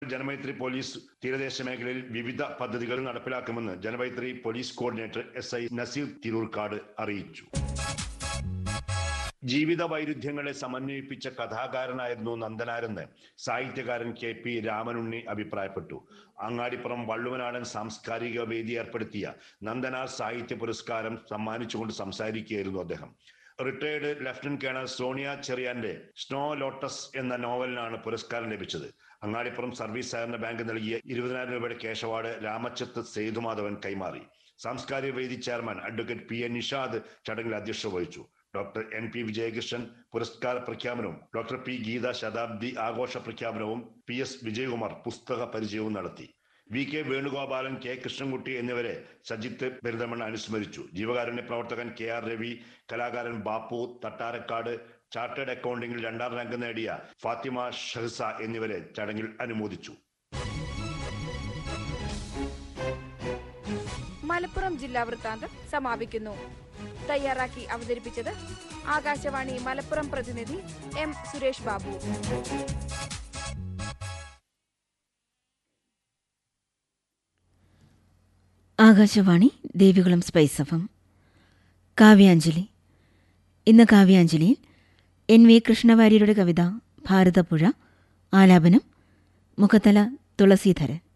Janamaithri police തീരദേശ മേഖലയിൽ വിവിധ പദ്ധതികൾ നടപ്പിലാക്കുമെന്ന് Janamaithri police coordinator S I Naseer Tirurkkad അറിയിച്ചു ജീവിത വൈരുദ്ധ്യങ്ങളെ സമന്വയിപ്പിച്ച കഥാകാരനായിരുന്നു നന്ദനാരെന്ന് സാഹിത്യകാരൻ കെ പി രാമനുണ്ണി അഭിപ്രായപ്പെട്ടു അങ്ങാടിപ്പുറം വള്ളുവനാടൻ സാംസ്കാരിക വേദി ഏർപ്പെടുത്തിയ നന്ദനാർ സാഹിത്യ പുരസ്കാരം സമ്മാനിച്ചുകൊണ്ട് സംസാരിക്കുകയായിരുന്നു അദ്ദേഹം റിട്ടയർഡ് ലഫ്റ്റനന്റ് കേണൽ സോണിയ ചെറിയാന്റെ സ്നോ ലോട്ടസ് എന്ന നോവലിനാണ് പുരസ്കാരം ലഭിച്ചത് അങ്ങാടിപ്പുറം സർവീസ് സഹകരണ ബാങ്ക് നൽകിയ ഇരുപതിനായിരം രൂപയുടെ കേശ അവാർഡ് രാമച്ചത്ത് സേതുമാധവൻ കൈമാറി സാംസ്കാരിക വേദി chairman advocate P N Nishad ചടങ്ങിൽ അധ്യക്ഷത വഹിച്ചു ഡോക്ടർ എൻ പി വിജയകൃഷ്ണൻ പുരസ്കാര പ്രഖ്യാപനവും ഡോക്ടർ പി ഗീത ശതാബ്ദി ആഘോഷ പ്രഖ്യാപനവും പി എസ് വിജയകുമാർ പുസ്തക പരിചയവും നടത്തി V K Venugopalan K Krishnankutty എന്നിവരെ സജിത്ത് പെരുന്തമണ്ണ അനുസ്മരിച്ചു ജീവകാരുണ്യ പ്രവർത്തകൻ കെ ആർ രവി കലാകാരൻ ബാപ്പു തട്ടാരക്കാട് ചാർട്ടേഡ് അക്കൗണ്ടിംഗിൽ രണ്ടാം റാങ്ക് നേടിയ ഫാത്തിമ ഷഹ്സ എന്നിവരെ ചടങ്ങിൽ അനുമോദിച്ചു മലപ്പുറം ജില്ലാ വൃത്താന്തം സമാപിക്കുന്നു തയ്യാറാക്കി അവതരിപ്പിച്ചത് ആകാശവാണി മലപ്പുറം പ്രതിനിധി M Suresh Babu Akashvani Devikulam spice FM Kavyanjali ഇന്ന് കാവ്യാഞ്ജലിയിൽ എൻ വി കൃഷ്ണവാര്യരുടെ കവിത ഭാരതപ്പുഴ ആലാപനം മുഖത്തല തുളസീധരൻ